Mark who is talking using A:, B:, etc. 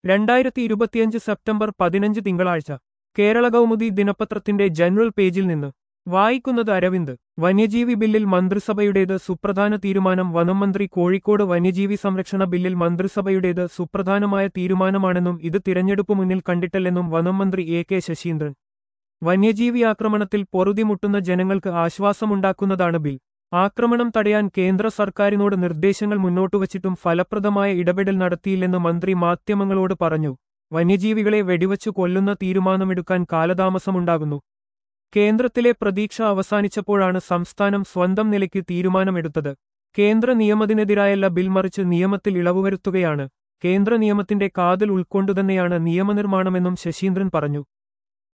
A: രണ്ടായിരത്തി ഇരുപത്തിയഞ്ച് സെപ്റ്റംബർ പതിനഞ്ച് തിങ്കളാഴ്ച കേരള കൗമുദി ദിനപത്രത്തിന്റെ ജനറൽ പേജിൽ നിന്ന് വായിക്കുന്നത് അരവിന്ദ് വന്യജീവി ബില്ലിൽ മന്ത്രിസഭയുടേത് സുപ്രധാന തീരുമാനം വനം മന്ത്രി കോഴിക്കോട് വന്യജീവി സംരക്ഷണ ബില്ലിൽ മന്ത്രിസഭയുടേത് സുപ്രധാനമായ തീരുമാനമാണെന്നും ഇത് തിരഞ്ഞെടുപ്പ് മുന്നിൽ കണ്ടിട്ടില്ലെന്നും വനം മന്ത്രി എ കെ ശശീന്ദ്രൻ വന്യജീവി ആക്രമണത്തിൽ പൊറുതിമുട്ടുന്ന ജനങ്ങൾക്ക് ആശ്വാസമുണ്ടാക്കുന്നതാണ് ബിൽ ആക്രമണം തടയാൻ കേന്ദ്ര സർക്കാരിനോട് നിർദ്ദേശങ്ങൾ മുന്നോട്ടുവച്ചിട്ടും ഫലപ്രദമായ ഇടപെടൽ നടത്തിയില്ലെന്ന് മന്ത്രി മാധ്യമങ്ങളോട് പറഞ്ഞു വന്യജീവികളെ വെടിവച്ചു കൊല്ലുന്ന തീരുമാനമെടുക്കാൻ കാലതാമസമുണ്ടാകുന്നു കേന്ദ്രത്തിലെ പ്രതീക്ഷ അവസാനിച്ചപ്പോഴാണ് സംസ്ഥാനം സ്വന്തം നിലയ്ക്ക് തീരുമാനമെടുത്തത് കേന്ദ്ര നിയമത്തിനെതിരായല്ല ബിൽ മറിച്ച് നിയമത്തിൽ ഇളവ് വരുത്തുകയാണ് കേന്ദ്ര നിയമത്തിന്റെ കാതൽ ഉൾക്കൊണ്ടുതന്നെയാണ് നിയമനിർമ്മാണമെന്നും ശശീന്ദ്രൻ പറഞ്ഞു